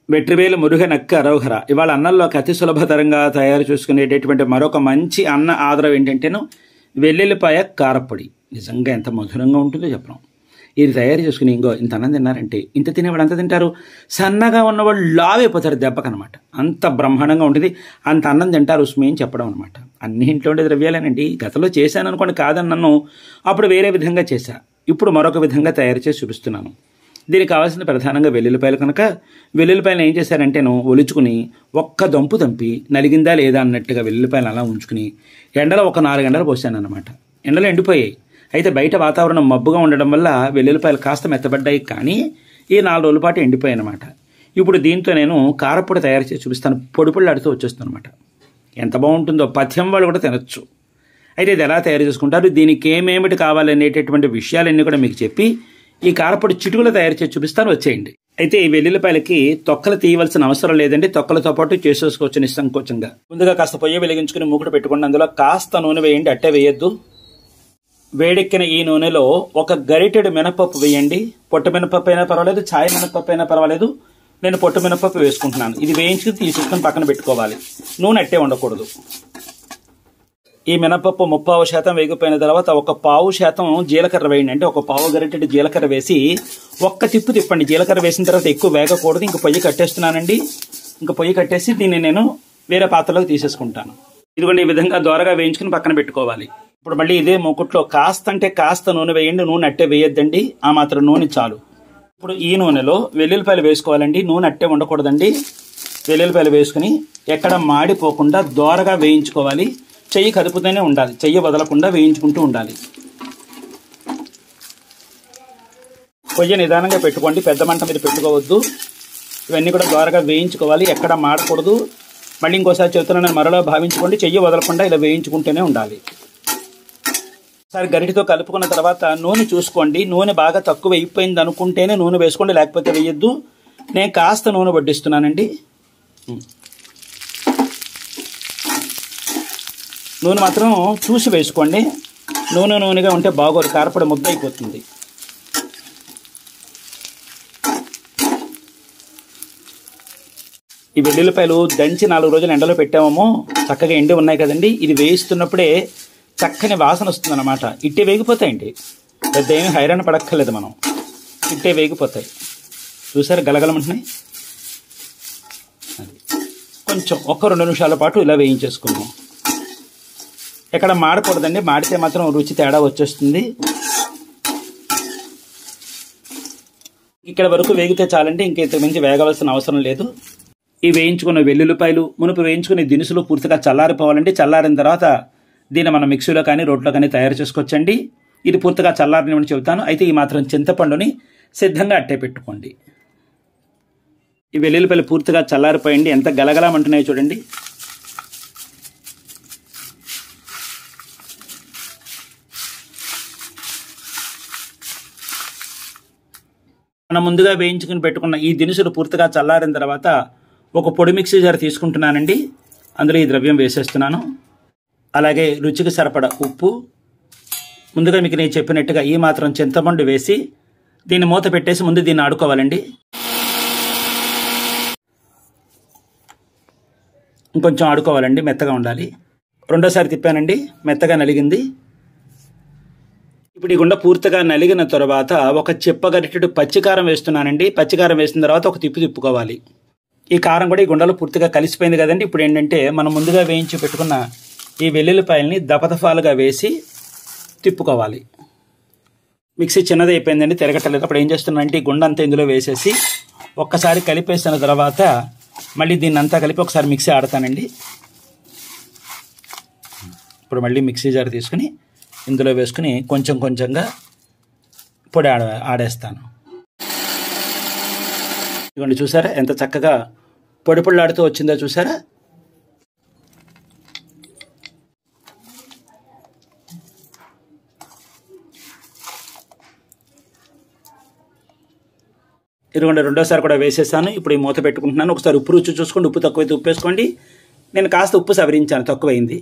వెట్రివేలు మురుగనక్క అరోహర ఇవాళ అన్నంలోకి అతి సులభతరంగా తయారు చేసుకునేటటువంటి మరొక మంచి అన్న ఆదరం ఏంటంటేను వెల్లుల్లిపాయ కారపొడి నిజంగా ఎంత మధురంగా ఉంటుందో చెప్పడం ఇది తయారు చేసుకుని ఇంకో ఇంత అన్నం తిన్నారంటే ఇంత తినేవాడు అంత తింటారు సన్నగా ఉన్నవాళ్ళు లావైపోతారు దెబ్బకనమాట అంత బ్రహ్మాండంగా ఉంటుంది అంత అన్నం తింటారు ఉస్మి అని చెప్పడం అనమాట అన్ని ఇంట్లో ఉండే ద్రవ్యాలేనండి గతంలో చేశాను అనుకోండి కాదని నన్ను అప్పుడు వేరే విధంగా చేశా ఇప్పుడు మరొక విధంగా తయారు చేసి చూపిస్తున్నాను దీనికి కావాల్సిన ప్రధానంగా వెల్లుల్లిపాయలు కనుక వెల్లుల్లిపాయలు ఏం చేశారంటేను ఒలుచుకుని ఒక్క దంపు దంపి నలిగిందా లేదా అన్నట్టుగా వెల్లుల్లిపాయలు అలా ఉంచుకుని ఎండలో ఒక నాలుగు గంటలు పోసాను అనమాట ఎండలో ఎండిపోయాయి అయితే బయట వాతావరణం మబ్బుగా ఉండడం వల్ల వెల్లుల్లిపాయలు కాస్త మెత్తబడ్డాయి కానీ ఈ నాలుగు రోజుల పాటు ఎండిపోయాయి అనమాట ఇప్పుడు దీంతో నేను కారపొడి తయారు చేసి చూపిస్తాను పొడి పొడిలాడుతూ వచ్చేస్తుంది అనమాట ఎంత బాగుంటుందో పథ్యం వాళ్ళు కూడా తినొచ్చు అయితే ఇది ఎలా తయారు చేసుకుంటారు దీనికి ఏమేమిటి కావాలనేటటువంటి విషయాలన్నీ కూడా మీకు చెప్పి ఈ కారపొడి చిటుకులు తయారు చేసి చూపిస్తాను వచ్చేయండి అయితే ఈ వెల్లుల్లిపాయలకి తొక్కలు తీయవలసిన అవసరం లేదండి తొక్కలతో పాటు చేసేసుకోవచ్చు నిస్సంకోచంగా ముందుగా కాస్త పొయ్యి వెలిగించుకుని మూకుడు పెట్టుకోండి అందులో కాస్త నూనె వేయండి అట్టే వేయొద్దు వేడెక్కిన ఈ నూనెలో ఒక గరిటెడు మినపప్పు వేయండి పొట్టు మినపప్పు అయినా పర్వాలేదు ఛాయ్ మినపప్పు అయినా పర్వాలేదు నేను పొట్టు మినపప్పు వేసుకుంటున్నాను ఇది వేయించుకుని తీసుకుని పక్కన పెట్టుకోవాలి నూనె అట్టే ఉండకూడదు ఈ మినపప్పు ముప్పావు శాతం వేగిపోయిన తర్వాత ఒక పావు శాతం జీలకర్ర వేయండి అంటే ఒక పావు గరిటెడు జీలకర్ర వేసి ఒక్క తిప్పు తిప్పండి జీలకర్ర వేసిన తర్వాత ఎక్కువ వేగకూడదు ఇంక పొయ్యి కట్టేస్తున్నానండి ఇంకా పొయ్యి కట్టేసి దీన్ని నేను వేరే పాత్రలోకి తీసేసుకుంటాను ఇదిగోండి ఈ విధంగా దోరగా వేయించుకుని పక్కన పెట్టుకోవాలి ఇప్పుడు మళ్ళీ ఇదే మూకుట్లో కాస్త అంటే కాస్త నూనె వేయండి నూనె అట్టే వేయొద్దండి ఆ మాత్రం నూనె చాలు ఇప్పుడు ఈ నూనెలో వెల్లుల్లిపాయలు వేసుకోవాలండి నూనె అట్టే ఉండకూడదండి వెల్లుల్లిపాయలు వేసుకుని ఎక్కడ మాడిపోకుండా దోరగా వేయించుకోవాలి చెయ్యి కదుపుతూనే ఉండాలి చెయ్యి వదలకుండా వేయించుకుంటూ ఉండాలి పొయ్యి నిదానంగా పెట్టుకోండి పెద్ద మంట మీద పెట్టుకోవద్దు ఇవన్నీ కూడా ద్వారగా వేయించుకోవాలి ఎక్కడ మాడకూడదు మళ్ళీ ఇంకోసారి చెబుతున్నాను మరలో భావించుకోండి చెయ్యి వదలకుండా ఇలా వేయించుకుంటూనే ఉండాలి ఒకసారి గరిటితో కలుపుకున్న తర్వాత నూనె చూసుకోండి నూనె బాగా తక్కువ అయిపోయింది అనుకుంటేనే నూనె వేసుకోండి లేకపోతే వేయొద్దు నేను కాస్త నూనె వడ్డిస్తున్నానండి నూనె మాత్రం చూసి వేసుకోండి నూనె నూనెగా ఉంటే బాగోదు కారపొడి ముద్ద అయిపోతుంది ఈ వెల్లుల్లిపాయలు దంచి నాలుగు రోజులు ఎండలో పెట్టామో చక్కగా ఎండి ఉన్నాయి కదండి ఇది వేయిస్తున్నప్పుడే చక్కని వాసన వస్తుంది అనమాట ఇట్టే వేగిపోతాయండి పెద్ద ఏమి హైరాణ పడక్కర్లేదు మనం ఇట్టే వేగిపోతాయి చూసారు గలగలమంటున్నాయి అది. కొంచెం ఒక్క రెండు నిమిషాల పాటు ఇలా వేయించేసుకుందాం ఎక్కడ మాడకూడదండి మాడితే మాత్రం రుచి తేడా వచ్చేస్తుంది ఇక్కడ వరకు వేగితే చాలండి ఇంకెంత మించి వేగవలసిన అవసరం లేదు ఈ వేయించుకున్న వెల్లుల్లిపాయలు మునుపు వేయించుకునే దినుసులు పూర్తిగా చల్లారిపోవాలండి చల్లారిన తర్వాత దీన్ని మనం మిక్సీలో కానీ రోట్లో కానీ తయారు చేసుకోవచ్చండి ఇది పూర్తిగా చల్లారనివ్వని చెబుతాను అయితే ఈ మాత్రం చింతపండుని సిద్ధంగా అట్టే పెట్టుకోండి ఈ వెల్లుల్లిపాయలు పూర్తిగా చల్లారిపోయండి ఎంత గలగలమంటున్నాయో చూడండి మనం ముందుగా వేయించుకుని పెట్టుకున్న ఈ దినుసులు పూర్తిగా చల్లారిన తర్వాత ఒక పొడి మిక్సీ జార్ తీసుకుంటున్నానండి అందులో ఈ ద్రవ్యం వేసేస్తున్నాను అలాగే రుచికి సరిపడా ఉప్పు ముందుగా మీకు నేను చెప్పినట్టుగా ఈ మాత్రం చింతపండు వేసి దీన్ని మూత పెట్టేసి ముందు దీన్ని ఆడుకోవాలండి ఇంకొంచెం ఆడుకోవాలండి మెత్తగా ఉండాలి రెండోసారి తిప్పానండి మెత్తగా నలిగింది ఇప్పుడు ఈ గుండ పూర్తిగా నలిగిన తర్వాత ఒక చెప్పగరిటెడు పచ్చికారం వేస్తున్నానండి పచ్చికారం వేసిన తర్వాత ఒక తిప్పు తిప్పుకోవాలి ఈ కారం కూడా ఈ గుండలో పూర్తిగా కలిసిపోయింది కదండి ఇప్పుడు ఏంటంటే మనం ముందుగా వేయించి పెట్టుకున్న ఈ వెల్లుల్లిపాయల్ని దపదఫాలుగా వేసి తిప్పుకోవాలి మిక్సీ చిన్నది అయిపోయిందండి తిరగట్లేదు అప్పుడు ఏం చేస్తున్నానంటే ఈ గుండ అంతా ఇందులో వేసేసి ఒక్కసారి కలిపేసిన తర్వాత మళ్ళీ దీన్ని అంతా కలిపి ఒకసారి మిక్సీ ఆడతానండి ఇప్పుడు మళ్ళీ మిక్సీ జార్ తీసుకుని ఇందులో వేసుకుని కొంచెం కొంచెంగా పొడి ఆడ ఆడేస్తాను ఇదిగోండి చూసారా ఎంత చక్కగా పొడి పొడిలాడుతూ వచ్చిందో చూసారా ఇదిగోండి రెండోసారి కూడా వేసేసాను ఇప్పుడు ఈ మూత పెట్టుకుంటున్నాను ఒకసారి ఉప్పు రుచి చూసుకోండి ఉప్పు తక్కువైతే ఉప్పు వేసుకోండి నేను కాస్త ఉప్పు సవరించాను తక్కువైంది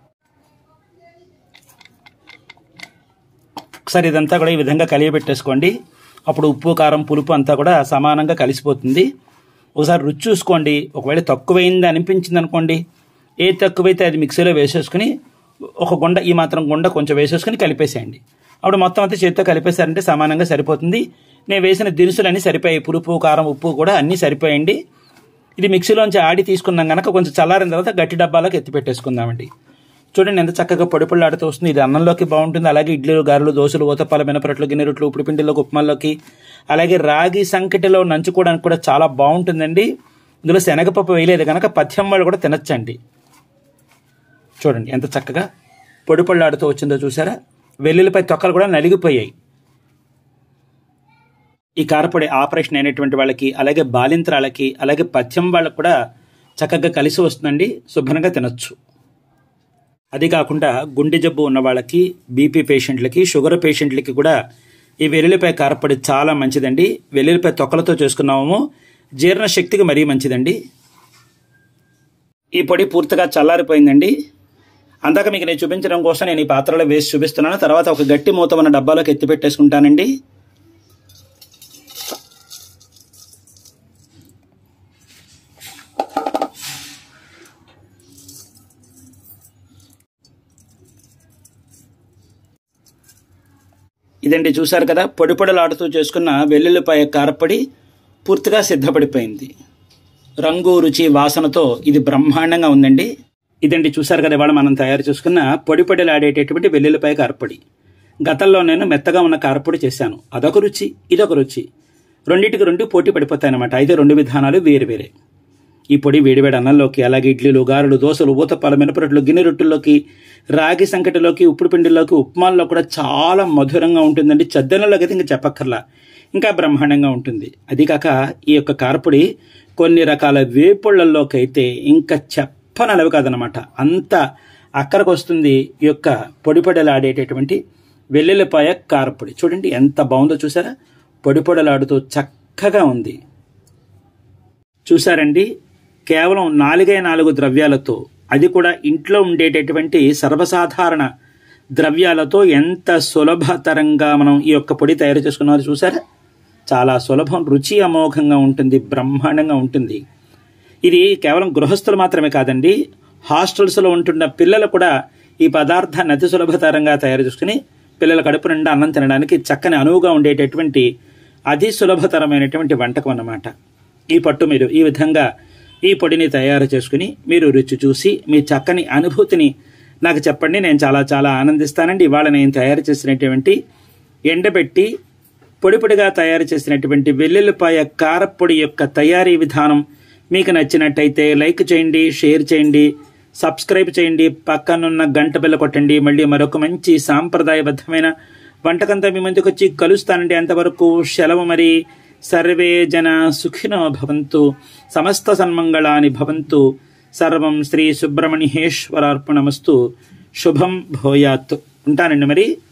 ఒకసారి ఇదంతా కూడా ఈ విధంగా కలియబెట్టేసుకోండి అప్పుడు ఉప్పు కారం పులుపు అంతా కూడా సమానంగా కలిసిపోతుంది ఒకసారి రుచి చూసుకోండి ఒకవేళ తక్కువైంది అనిపించింది అనుకోండి ఏ తక్కువైతే అది మిక్సీలో వేసేసుకుని ఒక గుండ ఈ మాత్రం గుండ కొంచెం వేసేసుకుని కలిపేసేయండి అప్పుడు మొత్తం అంతా చేతితో కలిపేశారంటే సమానంగా సరిపోతుంది నేను వేసిన దినుసులన్నీ సరిపోయాయి పులుపు కారం ఉప్పు కూడా అన్నీ సరిపోయండి ఇది మిక్సీలోంచి ఆడి తీసుకున్నాం కనుక కొంచెం చల్లారిన తర్వాత గట్టి డబ్బాలోకి ఎత్తి పెట్టేసుకుందామండి చూడండి ఎంత చక్కగా పొడి పొళ్ళాడుతూ వస్తుంది ఇది అన్నంలోకి బాగుంటుంది అలాగే ఇడ్లీలు గారెలు దోశలు ఊతప్పాల మినపరట్లు గిన్నెరొట్లు ఉప్పుడు పిండిలోకి ఉప్మాల్లోకి అలాగే రాగి సంకటిలో నంచుకోవడానికి కూడా చాలా బాగుంటుందండి ఇందులో శనగపప్పు వేయలేదు కనుక పథ్యం వాళ్ళు కూడా తినచ్చండి చూడండి ఎంత చక్కగా పొడి పొళ్ళాడుతూ వచ్చిందో చూసారా వెల్లుల్లిపై తొక్కలు కూడా నలిగిపోయాయి ఈ కారపొడి ఆపరేషన్ అయినటువంటి వాళ్ళకి అలాగే బాలింత్రాలకి అలాగే పథ్యం వాళ్ళకి కూడా చక్కగా కలిసి వస్తుందండి శుభ్రంగా తినొచ్చు అది కాకుండా గుండె జబ్బు ఉన్న వాళ్ళకి బీపీ పేషెంట్లకి షుగర్ పేషెంట్లకి కూడా ఈ వెల్లుల్లిపాయ కారపొడి చాలా మంచిదండి వెల్లుల్లిపాయ తొక్కలతో చేసుకున్నాము జీర్ణశక్తికి మరీ మంచిదండి ఈ పొడి పూర్తిగా చల్లారిపోయిందండి అందాక మీకు నేను చూపించడం కోసం నేను ఈ పాత్రలో వేసి చూపిస్తున్నాను తర్వాత ఒక గట్టి మూత ఉన్న డబ్బాలోకి ఎత్తి పెట్టేసుకుంటానండి ఇదండి చూశారు కదా పొడి పొడలాడుతూ చేసుకున్న వెల్లుల్లిపాయ కారపొడి పూర్తిగా సిద్ధపడిపోయింది రంగు రుచి వాసనతో ఇది బ్రహ్మాండంగా ఉందండి ఇదండి చూశారు కదా ఇవాళ మనం తయారు చేసుకున్న పొడి పొడిలాడేటటువంటి వెల్లుల్లిపాయ కారపొడి గతంలో నేను మెత్తగా ఉన్న కారపొడి చేశాను అదొక రుచి ఇదొక రుచి రెండింటికి రెండు పోటీ పడిపోతాయి అనమాట అయితే రెండు విధానాలు వేరు వేరే ఈ పొడి వేడివేడి అన్నంలోకి అలాగే ఇడ్లీలు గారెలు దోశలు ఊతప్పాల మినపరొట్లు గిన్నె రొట్టెల్లోకి రాగి సంకటిలోకి ఉప్పుడు పిండిలోకి ఉప్మాల్లో కూడా చాలా మధురంగా ఉంటుందండి చద్దనంలోకి అయితే ఇంకా చెప్పక్కర్లా ఇంకా బ్రహ్మాండంగా ఉంటుంది అది కాక ఈ యొక్క కారపొడి కొన్ని రకాల వేపుళ్లలోకి అయితే ఇంకా చెప్పనలవి కాదనమాట అంత అక్కడికి వస్తుంది ఈ యొక్క పొడి పొడిలాడేటటువంటి వెల్లుల్లిపాయ కారపొడి చూడండి ఎంత బాగుందో చూసారా పొడి పొడలాడుతూ చక్కగా ఉంది చూసారండి కేవలం నాలుగే నాలుగు ద్రవ్యాలతో అది కూడా ఇంట్లో ఉండేటటువంటి సర్వసాధారణ ద్రవ్యాలతో ఎంత సులభతరంగా మనం ఈ యొక్క పొడి తయారు చేసుకున్నారో చూసారా చాలా సులభం రుచి అమోఘంగా ఉంటుంది బ్రహ్మాండంగా ఉంటుంది ఇది కేవలం గృహస్థులు మాత్రమే కాదండి హాస్టల్స్లో ఉంటున్న పిల్లలు కూడా ఈ పదార్థాన్ని అతి సులభతరంగా తయారు చేసుకుని పిల్లల కడుపు నిండా అన్నం తినడానికి చక్కని అనువుగా ఉండేటటువంటి అతి సులభతరమైనటువంటి వంటకం అన్నమాట ఈ పట్టు మీరు ఈ విధంగా ఈ పొడిని తయారు చేసుకుని మీరు రుచి చూసి మీ చక్కని అనుభూతిని నాకు చెప్పండి నేను చాలా చాలా ఆనందిస్తానండి ఇవాళ నేను తయారు చేసినటువంటి ఎండబెట్టి పొడి పొడిగా తయారు చేసినటువంటి వెల్లుల్లిపాయ కారపొడి యొక్క తయారీ విధానం మీకు నచ్చినట్టయితే లైక్ చేయండి షేర్ చేయండి సబ్స్క్రైబ్ చేయండి పక్కనున్న గంట బిల్ల కొట్టండి మళ్ళీ మరొక మంచి సాంప్రదాయబద్ధమైన వంటకంతో మీ ముందుకు వచ్చి కలుస్తానండి అంతవరకు సెలవు మరి సర్వే జన సుఖినో భవంతు సమస్త సన్మంగళాని భవంతు సర్వం శ్రీ సుబ్రహ్మణ్యేశ్వరార్పణమస్తు శుభం భూయాత్ ఉంటానండి మరి